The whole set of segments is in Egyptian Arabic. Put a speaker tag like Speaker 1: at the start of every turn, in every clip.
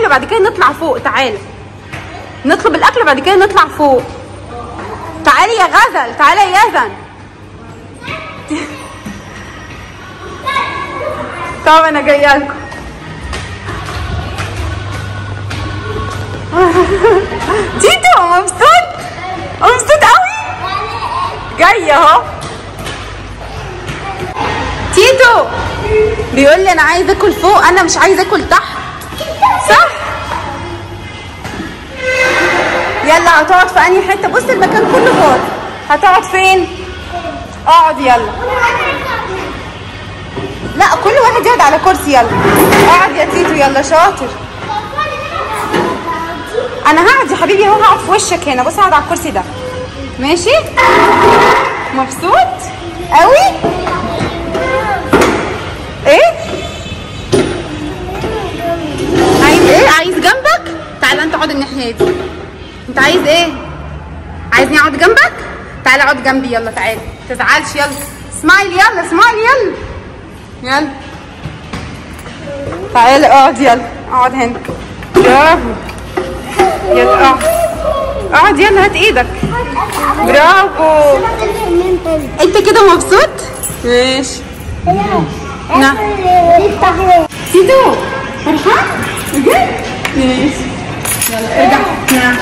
Speaker 1: الاكل بعد كده نطلع فوق تعالى نطلب الاكل بعد كده نطلع فوق تعالي يا غزل تعالي يا يزن طب انا جايه لكم تيتو مبسوط مبسوط قوي جاي اهو تيتو بيقول لي انا عايز اكل فوق انا مش عايز اكل تحت صح يلا هتقعد في انهي حته بص المكان كله فاضي هتقعد فين اقعد يلا لا كل واحد يقعد على كرسي يلا اقعد يا تيتو يلا شاطر انا هقعد يا حبيبي اهو هقعد في وشك هنا بص هقعد على الكرسي ده ماشي مبسوط قوي ايه عايز ايه عايز جنبك تعالى انت اقعد الناحيه دي انت عايز ايه عايزني اقعد جنبك تعالى اقعد جنبي يلا تعالى تزعلش يلا سمايل يلا سمايل يلا يلا تعالى اقعد يلا اقعد هنا برافو يلا اقعد اقعد يلا هات ايدك برافو انت كده مبسوط ماشي نعم تيتو فرحان بجد ماشي يلا ارجع نعم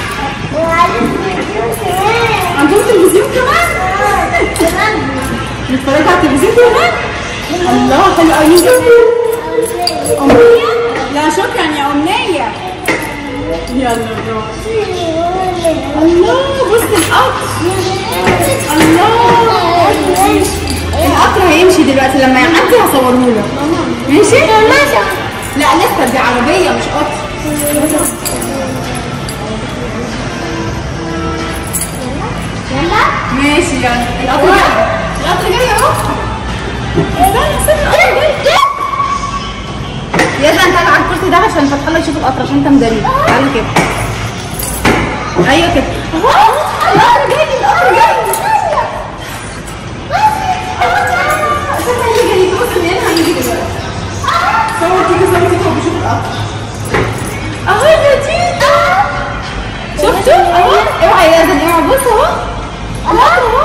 Speaker 1: عندهم تلفزيون كمان نتفرج على التلفزيون كمان الله حلو قوي أمنية لا شكرا يا أمنية يلا برافو الله بص القطر الله القطر هيمشي دلوقتي لما يعدي هصوره لك ماشي؟ لا لسه دي عربية مش قطر ماشي يلا القطر جاي القطر جاي اهو استنى استنى القطر جاي يلا انت على الكرسي ده عشان فتح الله يشوف القطر عشان انت مدرب تعالى كده ايوه كده اهو القطر جاي القطر جاي استنى هيجي جاي بص من هنا هيجي دلوقتي صور كده صور كده وبيشوف القطر اهو يا تيتا شفتوا اهو اوعى يا زن اوعى بص اهو القطر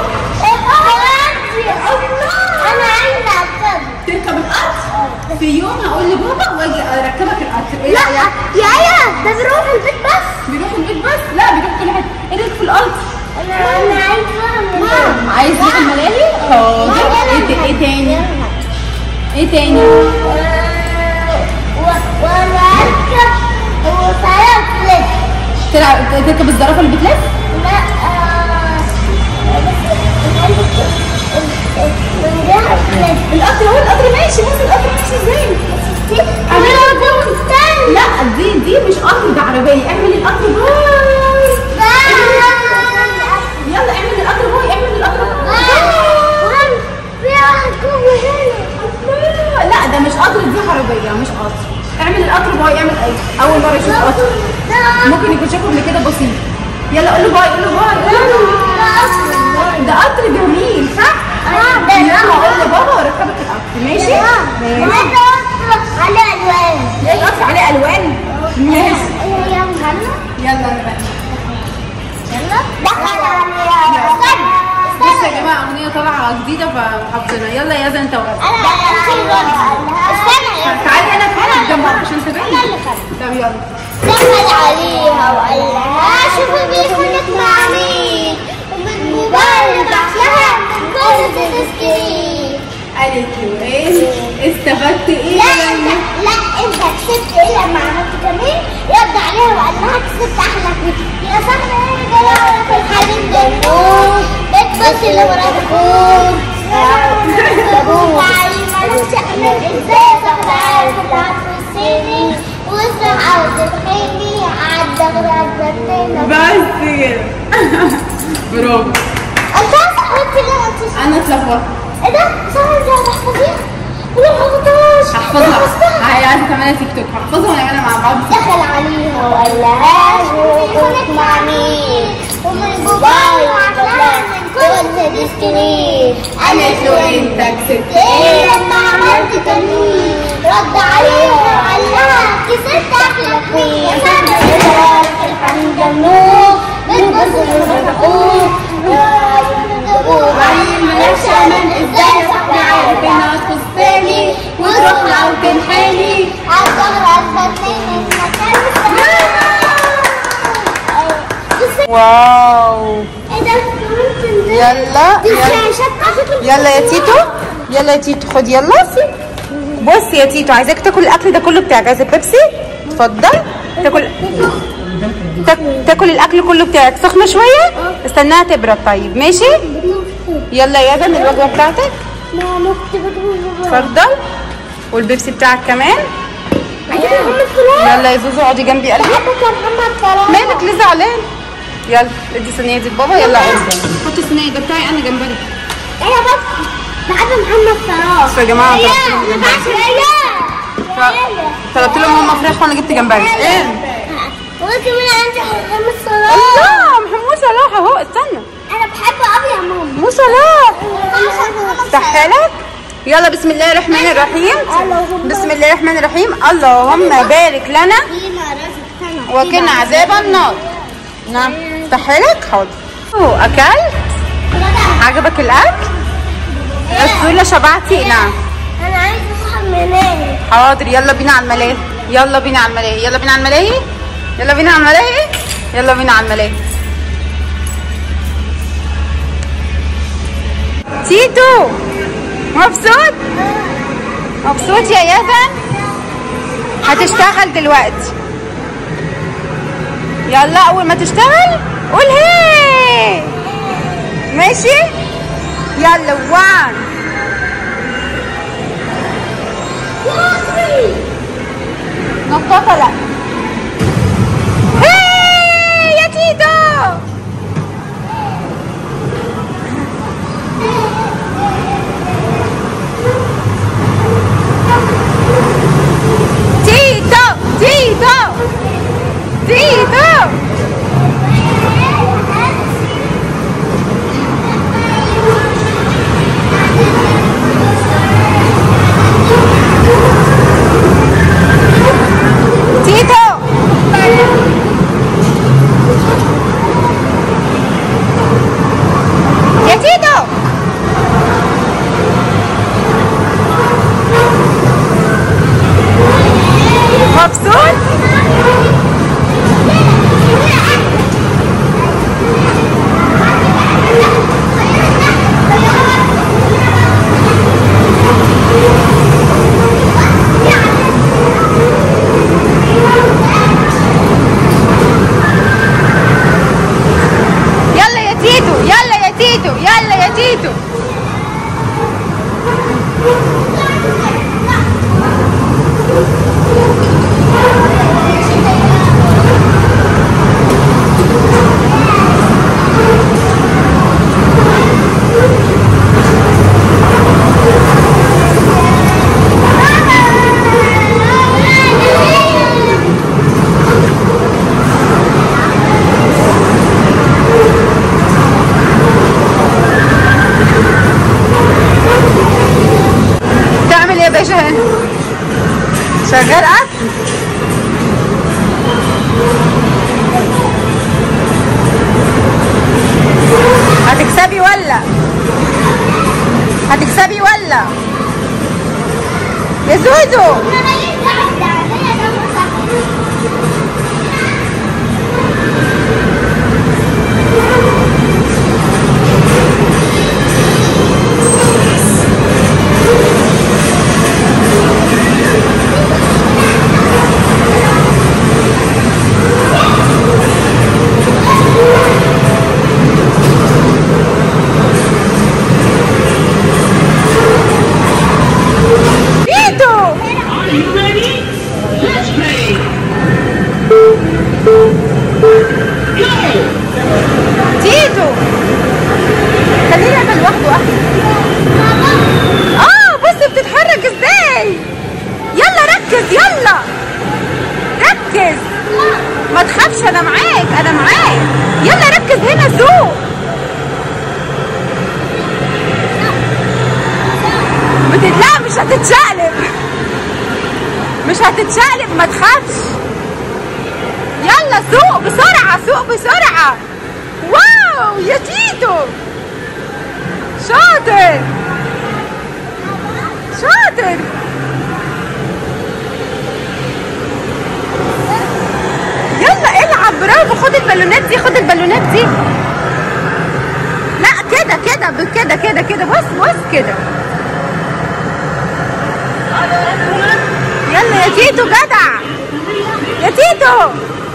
Speaker 1: اهو تركب القطر في يوم هقول لبابا واجي اركبك القطر ايه رايك؟ بيروح البيت بس لا بيروح كل حته ايه رايك في القطر؟ عايز تروح الملاهي؟ حاضر ايه ت- ايه تاني؟ ايه تاني؟ تلعب تركب الزرافه اللي بتلف؟ القطر اهو القطر ماشي بص القطر ماشي ازاي؟ اعملها جول لا دي دي مش قطر ده عربيه اعمل القطر باي يلا اعمل القطر باي اعمل القطر باي لا ده مش قطر دي عربيه مش قطر اعمل القطر باي اعمل اي اول مره اشوف قطر ممكن يكون شافه قبل كده بسيط يلا قول له باي قول له باي قول له ده قطر جميل صح؟ يلا قول لبابا واركبك القطر ماشي؟ ماشي ليه القطر عليه الوان؟ ماشي يلا انا بقى بصوا يا جماعه اغنيه طالعه جديده فحافظينها يلا يا زن انت وغدا تعالي انا فين جنب عشان تبين طب يلا
Speaker 2: دخل عليها وقال لها شوفي بيكونك مع مين ومن موبايل بعت لها كل تسكرين
Speaker 1: قالت له ايه استفدت ايه
Speaker 2: لا انت لا انت كسبت ايه لما عملت كمين رد عليها وقال لها كسبت احلى فيديو يا صاحبي ايه جايه في الحليب بالنور بتبص لمرات اخوك ابوك علي مالوش احمد ازاي يا صاحبي عارف انت هتخصني واسمع عاوز تتخيني عدى غير
Speaker 1: بس كده برافو
Speaker 2: انت صاحبتي ليه ما انتش
Speaker 1: انا اتلخبطت
Speaker 2: ايه ده صاحبي انت هتحفظيها ولا ما حفظتهاش
Speaker 1: هحفظها هي عايزه تعملها تيك توك هحفظها ونعملها مع بعض
Speaker 2: دخل عليها وقال لها شوفك مع مين ومن موبايل عشان كنت تسكرين
Speaker 1: قالت له انت كسبت
Speaker 2: ايه لما عملت تمرين رد عليها وقال لها كسبت احلى فيه يا سلام الحمد لله بتبص للفتحون
Speaker 1: عين ملكش امان ازاي صاحبي عارف انها تخصني وتروح لو تنحني
Speaker 2: الظهر اثبتني من مكان
Speaker 3: واو
Speaker 2: ايه ده ممكن ده
Speaker 3: يلا
Speaker 2: دي
Speaker 3: يلا
Speaker 2: شاشة
Speaker 3: يلا يا تيتو يلا يا تيتو خد يلا بص يا تيتو عايزاك تاكل الاكل ده كله بتاعك عايز البيبسي اتفضل تاكل تاك- تاكل الاكل كله بتاعك سخنه شويه استناها تبرد طيب ماشي يلا يا ادم الوجبه بتاعتك
Speaker 2: ما مكتبة
Speaker 3: اتفضل والبيبسي بتاعك كمان
Speaker 2: محمد فراس
Speaker 3: يلا يا زوزو اقعدي جنبي قلبي
Speaker 2: بحبك يا محمد فراس
Speaker 3: مالك ليه زعلان يلا ادي الصينيه دي لبابا يلا حط الصينيه ده بتاعي انا جنبي
Speaker 2: ايه بس بحب محمد فراس
Speaker 3: بصوا يا جماعه
Speaker 2: ايه
Speaker 3: طلبت لهم
Speaker 2: ما
Speaker 3: جمبري
Speaker 2: ينفعش
Speaker 3: طلبت لهم هم فراخ وانا جبت جمبري ايه
Speaker 2: وكمان عندي محمد فراس
Speaker 3: الله محمود صلاح اهو استنى
Speaker 2: انا بحبه قوي يا ماما
Speaker 3: مو صلاح افتحها لك يلا بسم الله الرحمن الرحيم بسم الله الرحمن الرحيم اللهم بارك لنا وقنا عذاب النار نعم افتحها لك حاضر أوه، اكلت عجبك الاكل السوله شبعتي نعم
Speaker 2: انا عايز اصحى منام
Speaker 3: حاضر يلا بينا على الملاهي يلا بينا على الملاهي يلا بينا على الملاهي يلا بينا على الملاهي يلا بينا على الملاهي تيتو مبسوط مبسوط يا يزن هتشتغل دلوقتي يلا اول ما تشتغل قول هي ماشي يلا وان نطاطة لا هي يا تيتو تيتو تيتو تيتو تيتو يا تيتو مبسوط يلا يا تيتو يلا يا تيتو يلا يا تيتو تعمل ايه يا باشا هنا شغال اكل هتكسبي ولا هتكسبي ولا يا زوزو تيتو
Speaker 4: Are you ready? Let's play. Go!
Speaker 3: تيتو خليه يعمل لوحده احسن اه بص بتتحرك ازاي يلا ركز يلا ركز ما تخافش انا معاك انا معاك يلا ركز هنا سوق بتتلا مش هتتشقلب مش هتتشقلب ما تخافش يلا سوق بسرعة سوق بسرعة واو يا تيتو شاطر شاطر يلا العب برافو خد البالونات دي خد البالونات دي لا كده كده ب- كده كده كده بص بص كده يلا يا تيتو جدع يا تيتو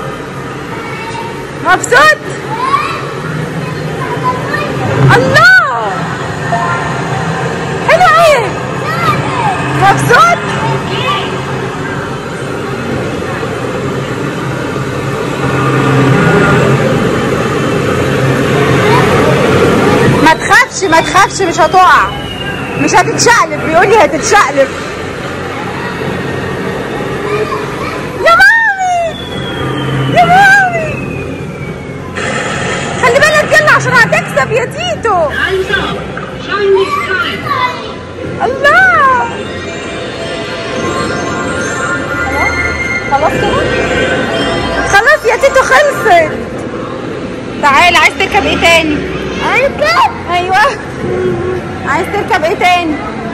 Speaker 3: مبسوط الله حلو ايه مبسوط ما تخافش ما تخافش مش هتقع مش هتتشقلب بيقول لي هتتشقلب يا مامي يا مامي خلي بالك يلا عشان هتكسب يا تيتو
Speaker 4: Time's up. Chinese time.
Speaker 3: الله خلاص خلاص كده خلاص يا تيتو خلصت تعالى عايز تركب ايه تاني
Speaker 2: اركب
Speaker 3: ايوه عايز تركب ايه تاني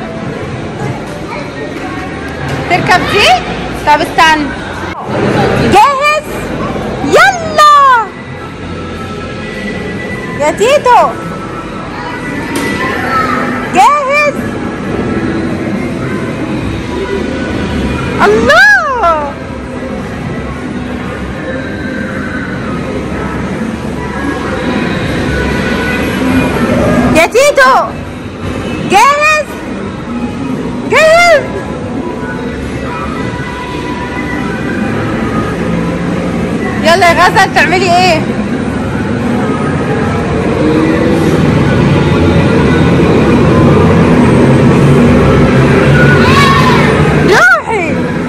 Speaker 3: تركب دي طب استنى جاهز يلا يا تيتو جاهز الله يا تيتو جاهز جاهز يلا يا غزل تعملي ايه روحي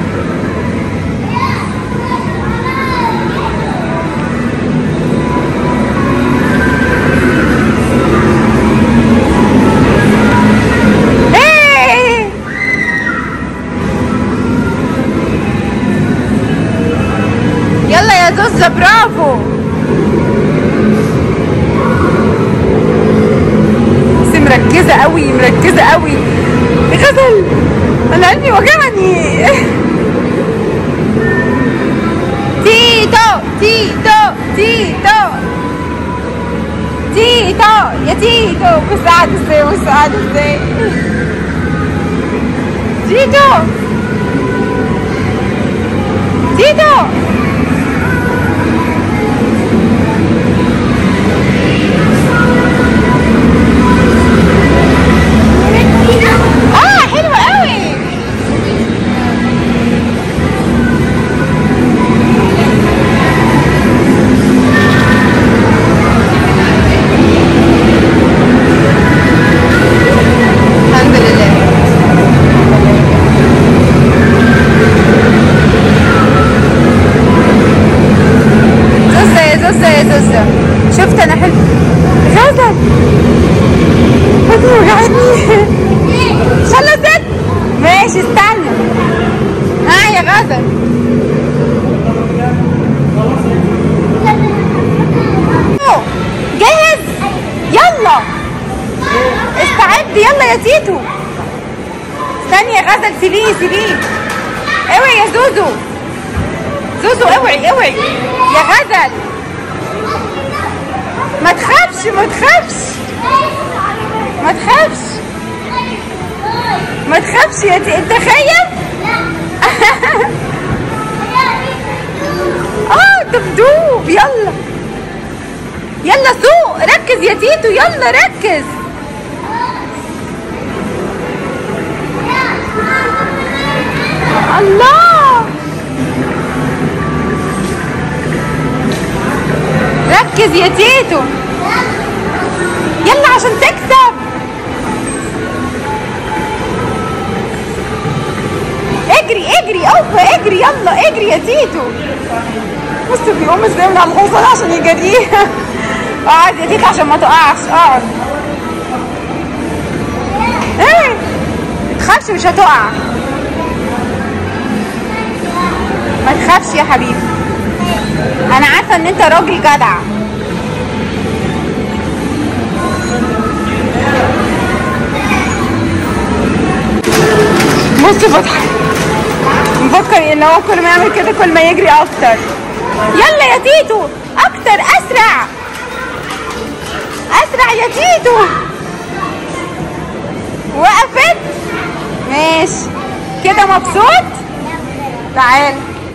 Speaker 3: ايه يلا يا زوزة برافو بس مركزة قوي مركزة قوي غزل انا قلبي وجعني تيتو تيتو تيتو تيتو يا تيتو بس قاعد ازاي بس قاعد ازاي تيتو تيتو اه حلو قوي الحمد لله زوزة يا زوزة يا زوزة شفت انا حلو غزل بطني وجعتني خلصت ماشي استنى ها يا غزل أوه، جاهز يلا استعد يلا يا تيتو استني يا غزل سيبيه سيبيه اوعي يا زوزو زوزو اوعي اوعي يا غزل ما تخافش ما تخافش ما تخافش ما تخافش يا تي انت خايف اه انت بدوب يلا يلا سوق ركز يا تيتو يلا ركز الله ركز يا تيتو يلا عشان تكسب اجري اجري اوفى اجري يلا اجري يا تيتو بص بيقوم ازاي من على الحصان عشان يجريها اقعد يا تيتو عشان ما تقعش اقعد ايه متخافش مش هتقع ما تخافش يا حبيبي انا عارفه ان انت راجل جدع بص فتحي مفكر ان هو كل ما يعمل كده كل ما يجري اكتر يلا يا تيتو اكتر اسرع اسرع يا تيتو وقفت ماشي كده مبسوط تعال